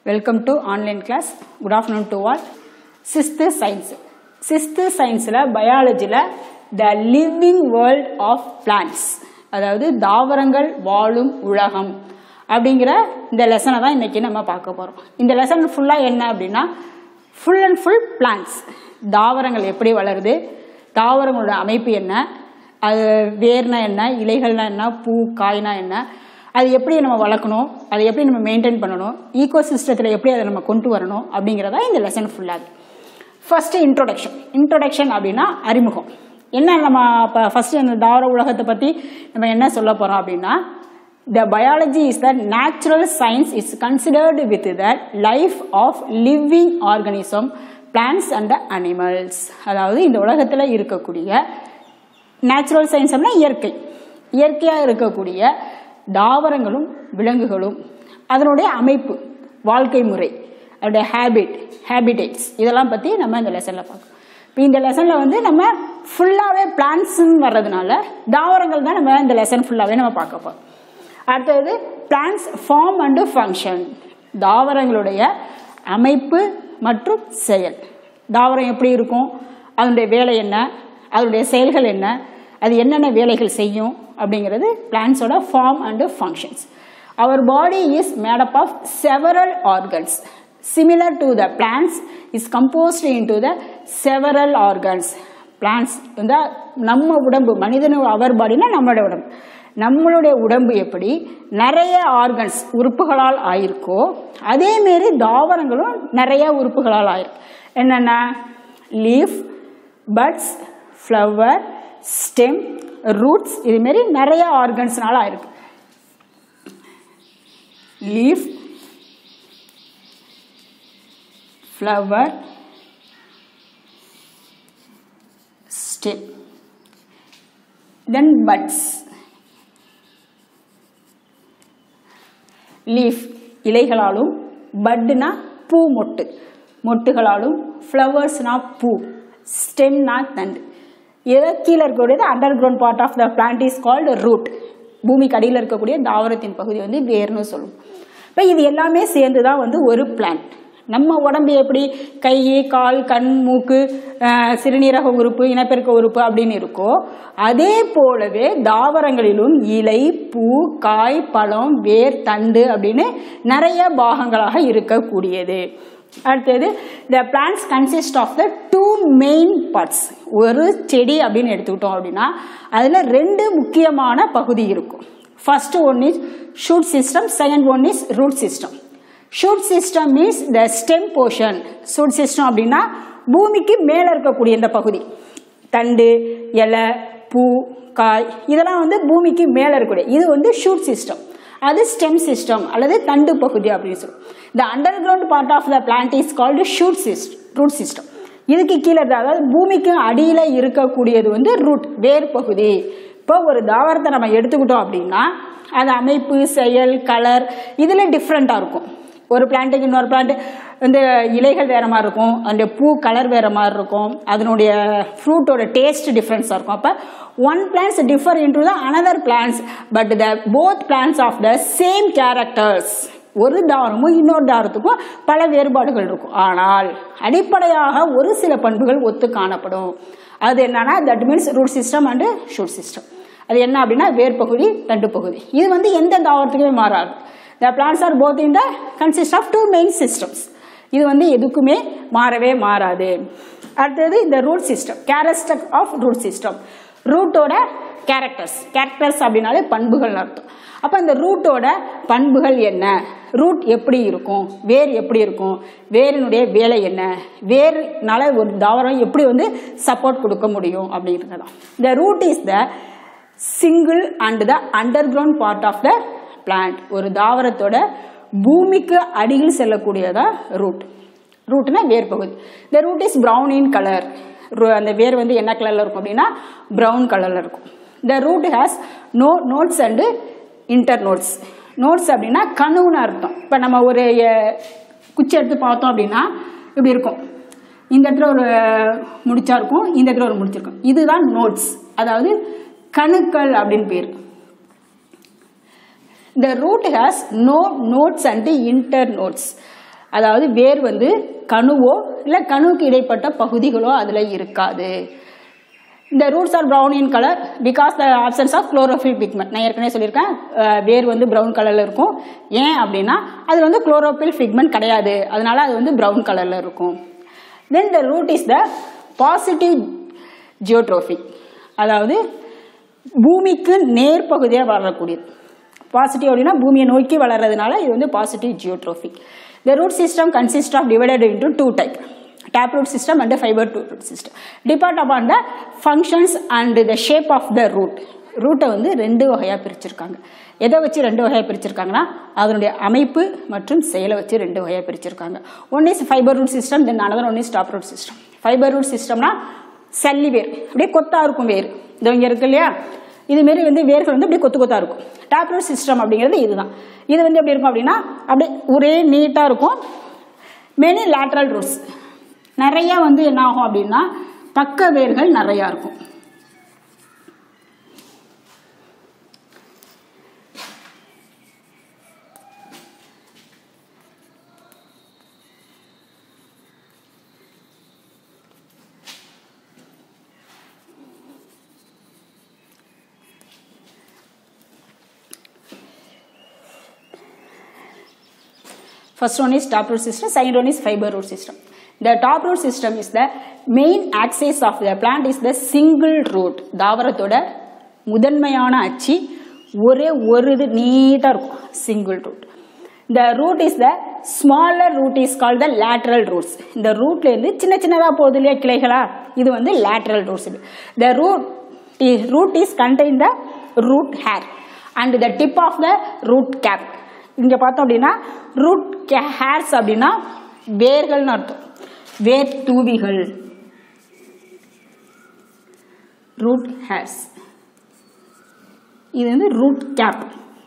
Welcome to online class good afternoon to all sixth science sixth சயின்ஸில் பயாலஜியில் the living world of plants அதாவது தாவரங்கள் வாழும் உலகம் அப்படிங்கிற இந்த லெசனை தான் இன்றைக்கி நம்ம பார்க்க போகிறோம் இந்த லெசன் ஃபுல்லாக என்ன அப்படின்னா ஃபுல் அண்ட் ஃபுல் பிளான்ட்ஸ் தாவரங்கள் எப்படி வளருது தாவரங்களோட அமைப்பு என்ன அது வேர்னா என்ன இலைகள்னா என்ன பூ காய்னா என்ன அது எப்படி நம்ம வளர்க்கணும் அதை எப்படி நம்ம மெயின்டைன் பண்ணணும் ஈகோ சிஸ்டத்தில் எப்படி அதை நம்ம கொண்டு வரணும் அப்படிங்கிறதா இந்த லெசன் ஃபுல்லாக ஃபஸ்ட்டு இன்ட்ரோடக்ஷன் இன்ட்ரோடக்ஷன் அப்படின்னா அறிமுகம் என்ன நம்ம இப்போ ஃபஸ்ட்டு இந்த தாவர உலகத்தை பற்றி நம்ம என்ன சொல்ல போகிறோம் அப்படின்னா the biology is the natural science is considered with the life of living organism plants and animals அதாவது இந்த உலகத்தில் இருக்கக்கூடிய நேச்சுரல் சயின்ஸ் அப்படின்னா இயற்கை இயற்கையாக இருக்கக்கூடிய தாவரங்களும் விலங்குகளும் அதனுடைய அமைப்பு வாழ்க்கை முறை அதோடைய ஹேபிட் ஹேபிடேட்ஸ் இதெல்லாம் பற்றி நம்ம இந்த லெசனில் பார்க்கணும் இப்போ இந்த லெசனில் வந்து நம்ம ஃபுல்லாகவே பிளான்ஸ்ன்னு வர்றதுனால தாவரங்கள் தான் நம்ம இந்த லெசன் ஃபுல்லாகவே நம்ம பார்க்க போகிறோம் அடுத்தது பிளான்ஸ் ஃபார்ம் அண்டு ஃபங்க்ஷன் தாவரங்களுடைய அமைப்பு மற்றும் செயல் தாவரம் எப்படி இருக்கும் அதனுடைய வேலை என்ன அதனுடைய செயல்கள் என்ன அது என்னென்ன வேலைகள் செய்யும் அப்படிங்கிறது பிளான்ஸோட form and functions our body is made up of several organs similar to the plants is composed into the several organs plants வந்து நம்ம உடம்பு மனிதன அவர் பாடினா நம்மளோட உடம்பு நம்மளுடைய உடம்பு எப்படி நிறைய ஆர்கன்ஸ் உறுப்புகளால் ஆயிருக்கோ அதேமாரி தாவரங்களும் நிறைய உறுப்புகளால் ஆயிருக்கு என்னென்ன leaf buds flower stem roots இதுமாரி நிறைய ஆர்கன்ஸ்னால ஆயிருக்கு leaf flower stem then buds leaf இலைகளாலும் பட்டுனா பூ மொட்டு மொட்டுகளாலும் ஃப்ளவர்ஸ்னா பூ ஸ்டெம்னா தண்டு இதை கீழே இருக்கக்கூடியது underground part of the plant is called root பூமிக்கு அடியில் இருக்கக்கூடிய தாவரத்தின் பகுதி வந்து வேர்னு சொல்லும் இப்போ இது எல்லாமே சேர்ந்து தான் வந்து ஒரு பிளான்ட் நம்ம உடம்பு எப்படி கை கால் கண் மூக்கு சிறுநீரக உறுப்பு இனப்பெருக்க உறுப்பு அப்படின்னு இருக்கோ அதே போலவே தாவரங்களிலும் இலை பூ காய் பழம் வேர் தண்டு அப்படின்னு நிறைய பாகங்களாக இருக்கக்கூடியது அடுத்தது the plants consist of the two main parts ஒரு செடி அப்படின்னு எடுத்துக்கிட்டோம் அப்படின்னா அதில் ரெண்டு முக்கியமான பகுதி இருக்கும் first one is shoot system second one is root system shoot system means the stem portion shoot system அப்படின்னா பூமிக்கு மேலே இருக்கக்கூடிய இந்த பகுதி தண்டு இலை பூ காய் இதெல்லாம் வந்து பூமிக்கு மேலே இருக்கக்கூடிய இது வந்து ஷூட் சிஸ்டம் அது ஸ்டெம் சிஸ்டம் அல்லது தண்டு பகுதி அப்படின்னு சொல்லுவோம் the underground part of the plant is called shoot system root system இதுக்கு கீழே அதாவது பூமிக்கு அடியில் இருக்கக்கூடியது வந்து ரூட் வேர் பகுதி இப்போ ஒரு தாவரத்தை நம்ம எடுத்துக்கிட்டோம் அப்படின்னா அது அமைப்பு செயல் கலர் இதில் டிஃப்ரெண்ட்டாக இருக்கும் ஒரு பிளான்ட்டுக்கு இன்னொரு பிளான்ட் வந்து இலைகள் வேறு மாதிரி இருக்கும் அதனுடைய பூ கலர் வேறு மாதிரி இருக்கும் அதனுடைய ஃப்ரூட்டோட டேஸ்ட் டிஃப்ரென்ஸாக இருக்கும் அப்போ one plants differ into the another plants but the both plants of the same characters ஒரு தாவரமும் இன்னொரு தாவரத்துக்கும் பல வேறுபாடுகள் இருக்கும் ஆனால் அடிப்படையாக ஒரு சில பண்புகள் ஒத்து காணப்படும் அது என்னன்னா that means root system and shoot system அது என்ன அப்படின்னா வேர் பகுதி தண்டு பகுதி இது வந்து எந்த தாவரத்துக்குமே மாறாது the plants are both in the consist of two main systems இது வந்து எதுக்குமே மாறவே மாறாது அடுத்தது இந்த root system character of root system ரூட்டோட கேரக்டர்ஸ் கேரக்டர்ஸ் அப்படின்னாலே பண்புகள் அர்த்தம் அப்போ இந்த ரூட்டோட பண்புகள் என்ன ரூட் எப்படி இருக்கும் வேர் எப்படி இருக்கும் வேரினுடைய வேலை என்ன வேர்னால ஒரு தாவரம் எப்படி வந்து சப்போர்ட் கொடுக்க முடியும் அப்படின்றது தான் இந்த root is the single and the underground part of the plant ஒரு தாவரத்தோட பூமிக்கு அடியில் செல்லக்கூடியதா ரூட் ரூட்னா வேர் பகுதி இந்த root is brown in colour அந்த வேர் வந்து என்ன கலரில் இருக்கும் அப்படின்னா ப்ரௌன் கலரில் இருக்கும் the root has no nodes and internodes nodes அப்படின்னா கணுன்னு அர்த்தம் இப்போ நம்ம ஒரு குச்சி எடுத்து பார்த்தோம் அப்படின்னா இப்படி இருக்கும் இந்த இடத்துல ஒரு முடிச்சா இருக்கும் இந்த இடத்துல ஒரு முடிச்சிருக்கும் இதுதான் நோட்ஸ் அதாவது கணுக்கள் அப்படின்னு பேர் The root has no nodes and internodes. அதாவது வேர் வந்து கணுவோ இல்லை கணுவுக்கு இடைப்பட்ட பகுதிகளோ அதில் இருக்காது இந்த roots are brown in colour because the absence of chlorophyll pigment நான் ஏற்கனவே சொல்லியிருக்கேன் அஹ், வேர் வந்து ப்ரௌன் கலரில் இருக்கும் ஏன் அப்படின்னா அதில் வந்து குளோரோஃபில் பிக்மெண்ட் கிடையாது அதனால அது வந்து ப்ரௌன் கலரில் இருக்கும் then the root is the positive geotropic அதாவது பூமிக்கு நேர் பகுதியாக வளரக்கூடியது பாசிட்டிவ் அப்படின்னா பூமியை நோக்கி வளர்றதுனால இது வந்து positive geotropic the root system consist of divided into two type tap root system and the fiber root system depend upon the functions and the shape of the root ரூட்டை வந்து ரெண்டு வகையாக பிரிச்சிருக்காங்க எதை வச்சு ரெண்டு வகையாக பிரிச்சிருக்காங்கன்னா அதனுடைய அமைப்பு மற்றும் செயலை வச்சு ரெண்டு வகையாக பிரிச்சிருக்காங்க one is fibre root system then another one is tap root system fibre root சிஸ்டம்னா சல்லி வேர் அப்படியே கொத்தா இருக்கும் வேர் இது இங்கே இருக்கு இல்லையா இதுமாரி வந்து வேர்கள் வந்து அப்படியே கொத்து கொத்தா இருக்கும் டாப் ரூட் சிஸ்டம் அப்படிங்கிறது இதுதான் இது வந்து எப்படி இருக்கும் அப்படின்னா அப்படியே ஒரே நீட்டாக இருக்கும் மெனி லேட்ரல் ரூட்ஸ் நிறைய வந்து என்ன ஆகும் அப்படின்னா பக்க வேர்கள் நிறையா இருக்கும் First one is top root system, second one is fiber root system. The top root system is the main axis of the plant is the single root. தாவரத்தோட முதன்மையான அச்சு ஒரே ஒரு இது நீட்டாக இருக்கும் சிங்கிள் ரூட் இந்த root is the smaller root is call the lateral roots இந்த ரூட்லேருந்து சின்ன சின்னதாக போகுது இல்லையா கிளைகளா இது வந்து lateral roots the root root is contain the root hair and the tip of the root cap இங்கே பார்த்தோம் அப்படின்னா ரூட் ஹேர்ஸ் அப்படின்னா வேர்கள்னு அர்த்தம் வேர் தூவிகள் ரூட் ஹேர்ஸ் இது வந்து root cap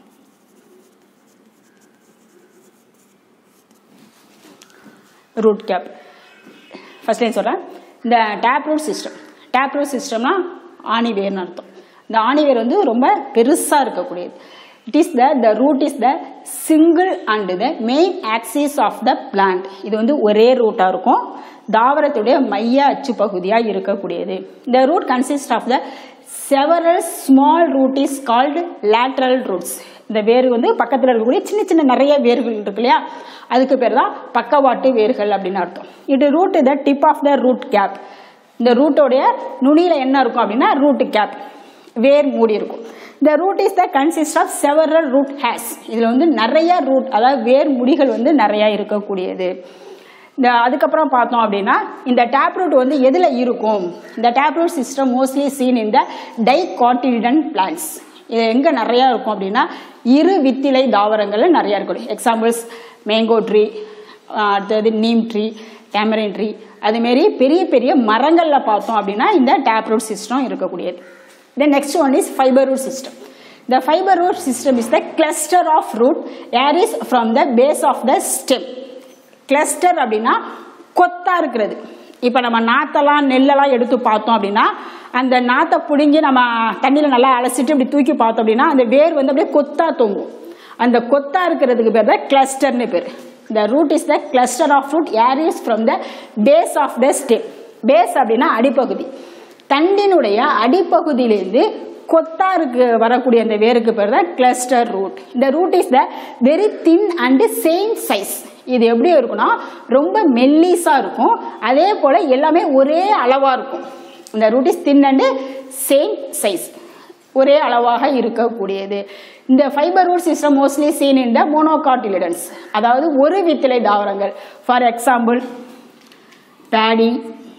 root cap first line சொல்கிறேன் இந்த tap root system tap root சிஸ்டம்னா ஆணிவேர்னு அர்த்தம் இந்த ஆணிவேர் வந்து ரொம்ப பெருசாக இருக்கக்கூடியது it is the the root is the single and the main axis of the plant இது வந்து ஒரே ரூட்டாக இருக்கும் தாவரத்துடைய மைய அச்சு பகுதியாக இருக்கக்கூடியது இந்த root consist of the several small root is called lateral roots இந்த வேர் வந்து பக்கத்தில் இருக்கக்கூடிய சின்ன சின்ன நிறைய வேர்கள் இருக்கு இல்லையா அதுக்கு பேர் தான் பக்கவாட்டு வேர்கள் அப்படின்னு அர்த்தம் இது root the tip of the root cap இந்த ரூட்டோடைய நுனியில் என்ன இருக்கும் அப்படின்னா ரூட் கேப் வேர் மூடி இருக்கும் இந்த root is the consist of several root hairs இதில் வந்து நிறைய ரூட் அதாவது வேர் முடிகள் வந்து நிறையா இருக்கக்கூடியது இந்த அதுக்கப்புறம் பார்த்தோம் அப்படின்னா இந்த டேப் ரூட் வந்து எதில் இருக்கும் இந்த tap root system mostly seen இந்த டை கான்டினென்ட் பிளான்ஸ் இது எங்கே நிறையா இருக்கும் அப்படின்னா இரு வித்திலை தாவரங்கள் நிறையா இருக்கும் எக்ஸாம்பிள்ஸ் மேங்கோ ட்ரீ அடுத்தது நீம் ட்ரீ டேமரின் ட்ரீ அதுமாரி பெரிய பெரிய மரங்களில் பார்த்தோம் அப்படின்னா இந்த டேப் ரூட் சிஸ்டம் இருக்கக்கூடியது then next one is fibre root system the fibre root system is the cluster of root arise from the base of the stem cluster அப்படின்னா கொத்தா இருக்கிறது இப்போ நம்ம நாத்தெல்லாம் நெல்லெல்லாம் எடுத்து பார்த்தோம் அப்படின்னா அந்த நாத்தை பிடுங்கி நம்ம தண்ணியில் நல்லா அலசிட்டு இப்படி தூக்கி பார்த்தோம் அப்படின்னா அந்த வேர் வந்து அப்படியே கொத்தா தொங்கும் அந்த கொத்தா இருக்கிறதுக்கு பேர் தான் கிளஸ்டர்னு பேர் the root is the cluster of root arise from the base of the stem base அப்படின்னா அடிப்பகுதி தண்டினுடைய அடிப்பகுதியிலேருந்து கொத்தா இருக்கு வரக்கூடிய அந்த வேருக்கு பேர் தான் கிளஸ்டர் ரூட் இந்த root is the very thin and same size இது எப்படி இருக்கும்னா ரொம்ப மெல்லிஸா இருக்கும் அதே போல எல்லாமே ஒரே அளவா இருக்கும் இந்த root is thin and same size ஒரே அளவாக இருக்கக்கூடியது இந்த fibre root system mostly seen in the monocotyledons அதாவது ஒரு வித்திலை தாவரங்கள் ஃபார் எக்ஸாம்பிள் பேடி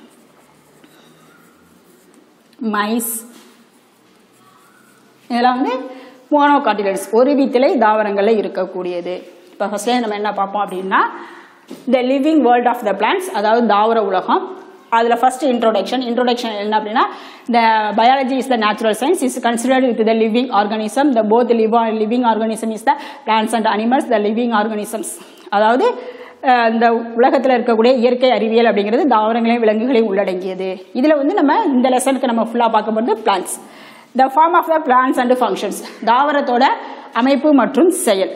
மைஸ் இதெல்லாம் வந்து மோனோகாட்டிலன்ஸ் ஒரு வித்திலை தாவரங்களில் இருக்கக்கூடியது இப்போ ஃபர்ஸ்ட்லேயே நம்ம என்ன பார்ப்போம் அப்படின்னா the living world of the plants அதாவது தாவர உலகம் அதில் ஃபர்ஸ்ட் இன்ட்ரோடக்ஷன் இன்ட்ரோடக்ஷன் என்ன அப்படின்னா the biology is the natural science is considered with the living organism the both live living organism is the plants and animals the living organisms அதாவது அஹ், இந்த உலகத்தில் இருக்கக்கூடிய இயற்கை அறிவியல் அப்படிங்கிறது தாவரங்களையும் விலங்குகளையும் உள்ளடங்கியது இதில் வந்து நம்ம இந்த லெசனுக்கு நம்ம ஃபுல்லாக பார்க்க போகிறது plants the form of the plants and functions தாவரத்தோட அமைப்பு மற்றும் செயல்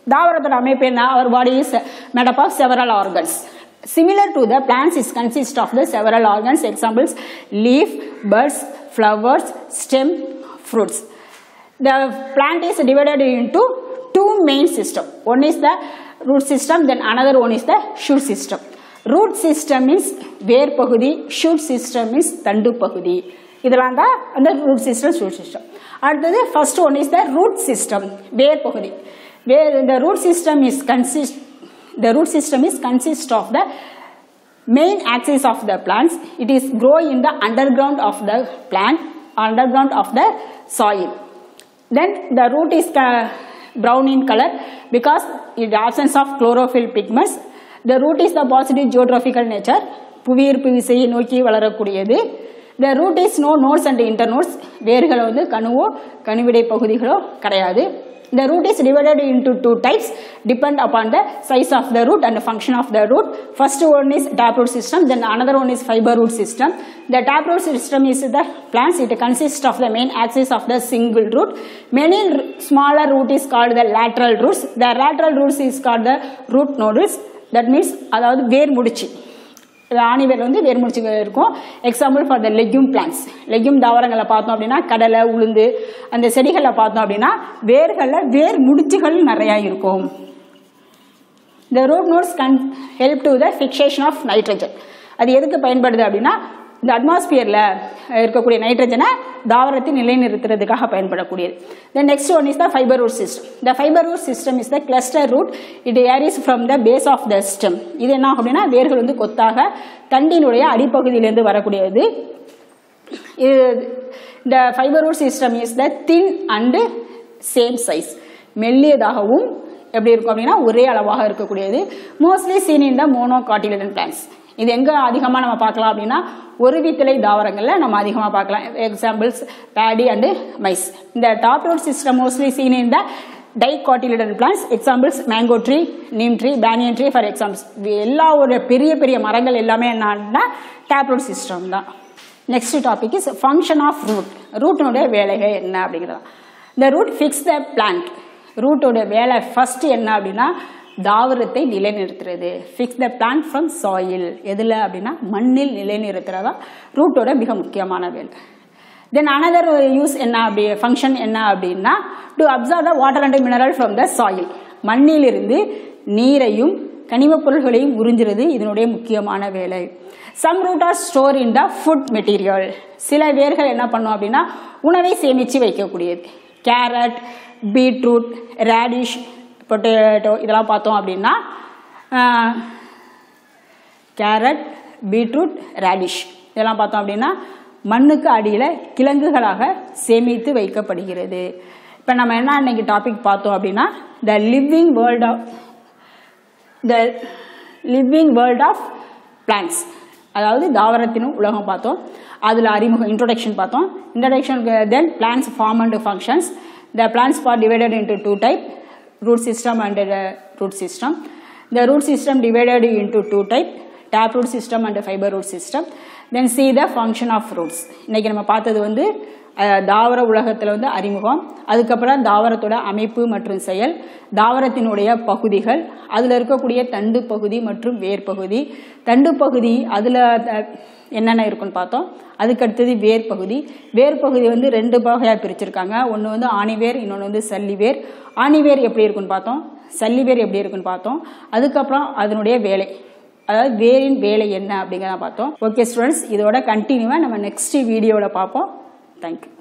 தாவரத்தோட அமைப்பு என்ன our body is made up of several organs similar to the plants is consist of the several organs examples leaf buds flowers stem fruits the plant is divided into two main system one is the root system then another one is the shoot system root system means வேர் பகுதி shoot system means தண்டு பகுதி இதெல்லாம் தான் அந்த root system shoot system அடுத்தது first one is the root system வேர் பகுதி வேர் the root system is consist the root system is consist of the main axis of the plants it is grow in the underground of the plant underground of the soil then the root is uh, brown in color because in the absence of chlorophyll pigments the root is the positive geographical nature புவியீர்ப்பு விசையை நோக்கி வளரக்கூடியது the root is no nodes and internodes வேர்கள் வந்து கணுவோ கணுவிடை பகுதிகளோ கிடையாது the root is divided into two types depend upon the size of the root and the function of the root first one is taproot system then another one is fiber root system the taproot system is the plants it consists of the main axis of the single root many r- smaller root is called the lateral roots the lateral roots is called the root nodules that means அதாவது வேர் முடிச்சு இது ஆணி வேர் வந்து வேர் முடிச்சு இருக்கும் example for the legume plants legume தாவரங்களை பார்த்தோம் அப்படின்னா கடலை உளுந்து அந்த செடிகளை பார்த்தோம் அப்படின்னா வேர்களில் வேர் முடிச்சுகள் நிறையா இருக்கும் the root nodes can help to the fixation of nitrogen அது எதுக்கு பயன்படுது அப்படின்னா இந்த அட்மாஸ்பியரில் இருக்கக்கூடிய நைட்ரஜனை தாவரத்தை நிலைநிறுத்துறதுக்காக பயன்படக்கூடியது the next one is the fiber root system the fiber root system is the cluster root it varies from the base of the stem இது என்ன ஆகும் அப்படின்னா வேர்கள் வந்து கொத்தாக தண்டினுடைய அடிப்பகுதியிலிருந்து வரக்கூடியது இது இந்த fibre root system is the thin and same size மெல்லியதாகவும் எப்படி இருக்கும் அப்படின்னா ஒரே அளவாக இருக்கக்கூடியது mostly seen in the monocotyledon plants இது எங்கே அதிகமாக நம்ம பார்க்கலாம் அப்படின்னா ஒரு வித்தலை தாவரங்களில் நம்ம அதிகமாக பார்க்கலாம் எக்ஸாம்பிள்ஸ் பேடி அண்டு மைஸ் இந்த tap root system mostly seen in the dicotyledon plants examples mango tree neem tree banyan tree for examples எல்லா ஒரு பெரிய பெரிய மரங்கள் எல்லாமே என்னன்னா டேப் ரூட் சிஸ்டம் தான் next topic is function of root ரூட்டினுடைய வேலைகள் என்ன அப்படிங்கிறது இந்த ரூட் ஃபிக்ஸ் த பிளான்ட் ரூட்டோட வேலை ஃபர்ஸ்ட் என்ன அப்படின்னா தாவரத்தை நிலைநிறுத்துறது fix the plant from soil எதில் அப்படின்னா மண்ணில் நிலைநிறுத்துறதா ரூட்டோட மிக முக்கியமான வேலை தென் அனதர் யூஸ் என்ன அப்படி ஃபங்க்ஷன் என்ன அப்படின்னா to absorb the water and mineral from the soil மண்ணிலிருந்து நீரையும் கனிமப் பொருள்களையும் உறிஞ்சுறது இதனுடைய முக்கியமான வேலை some root are store in the food material சில வேர்கள் என்ன பண்ணும் அப்படின்னா உணவை சேமித்து வைக்கக்கூடியது கேரட் பீட்ரூட் ரேடிஷ் பொட்டேட்டோ இதெல்லாம் பார்த்தோம் அப்படின்னா கேரட் பீட்ரூட் ரேடிஷ் இதெல்லாம் பார்த்தோம் அப்படின்னா மண்ணுக்கு அடியில் கிழங்குகளாக சேமித்து வைக்கப்படுகிறது இப்போ நம்ம என்ன இன்னைக்கு டாபிக் பார்த்தோம் அப்படின்னா the living world of the living world of plants அதாவது தாவரத்தினும் உலகம் பார்த்தோம் அதில் அறிமுகம் இன்ட்ரோடக்ஷன் பார்த்தோம் introduction then plants form and functions the plants for divided into two type root system and the root system. The root system divided into two type, tap root system and fiber root system. Then see the function of roots. இன்னைக்கு நம்ம பார்த்தது வந்து அஹ், தாவர உலகத்தில் வந்து அறிமுகம் அதுக்கப்புறம் தாவரத்தோட அமைப்பு மற்றும் செயல் தாவரத்தினுடைய பகுதிகள் அதில் இருக்கக்கூடிய தண்டு பகுதி மற்றும் வேர் பகுதி தண்டு பகுதி அதில் என்னென்ன இருக்குன்னு பார்த்தோம் அதுக்கடுத்தது வேர் பகுதி வேர் பகுதி வந்து ரெண்டு வகையாக பிரிச்சிருக்காங்க ஒன்று வந்து ஆணிவேர் இன்னொன்று வந்து சல்லிவேர் ஆணிவேர் எப்படி இருக்குன்னு பார்த்தோம் சல்லிவேர் எப்படி இருக்குன்னு பார்த்தோம் அதுக்கப்புறம் அதனுடைய வேலை அதாவது வேரின் வேலை என்ன அப்படிங்கிறத பார்த்தோம் ஓகே ஸ்டூடெண்ட்ஸ் இதோட கண்டினியூவாக நம்ம நெக்ஸ்ட் வீடியோவில் பார்ப்போம் தேங்க்யூ